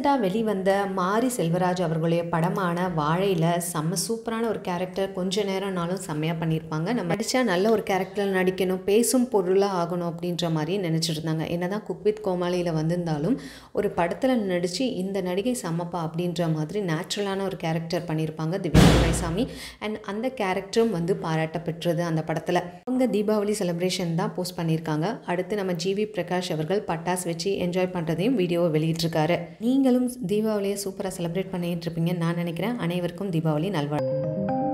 ரீசெண்டாக வெளிவந்த மாரி செல்வராஜ் அவர்களுடைய படமான வாழையில் செம்ம சூப்பரான ஒரு கேரக்டர் கொஞ்ச நேரம்னாலும் செம்மையாக பண்ணியிருப்பாங்க நம்ம நடித்தா நல்ல ஒரு கேரக்டரில் நடிக்கணும் பேசும் பொருளாக ஆகணும் அப்படின்ற மாதிரி நினச்சிட்டு இருந்தாங்க என்ன தான் குக் வித் கோமாளியில் வந்திருந்தாலும் ஒரு படத்தில் நடித்து இந்த நடிகை செம்மப்பா அப்படின்ற மாதிரி நேச்சுரலான ஒரு கேரக்டர் பண்ணியிருப்பாங்க திவ்யா துரைசாமி அண்ட் அந்த கேரக்டரும் வந்து பாராட்ட பெற்றது அந்த படத்தில் அவங்க தீபாவளி செலிப்ரேஷன் தான் போஸ்ட் பண்ணியிருக்காங்க அடுத்து நம்ம ஜிவி பிரகாஷ் அவர்கள் பட்டாஸ் வச்சு என்ஜாய் பண்ணுறதையும் வீடியோவை வெளியிட்டிருக்காரு நீங்களும் தீபாவளியை சூப்பராக செலிப்ரேட் பண்ணிட்டு இருப்பீங்கன்னு நான் நினைக்கிறேன் அனைவருக்கும் தீபாவளி நல்வாழ்வு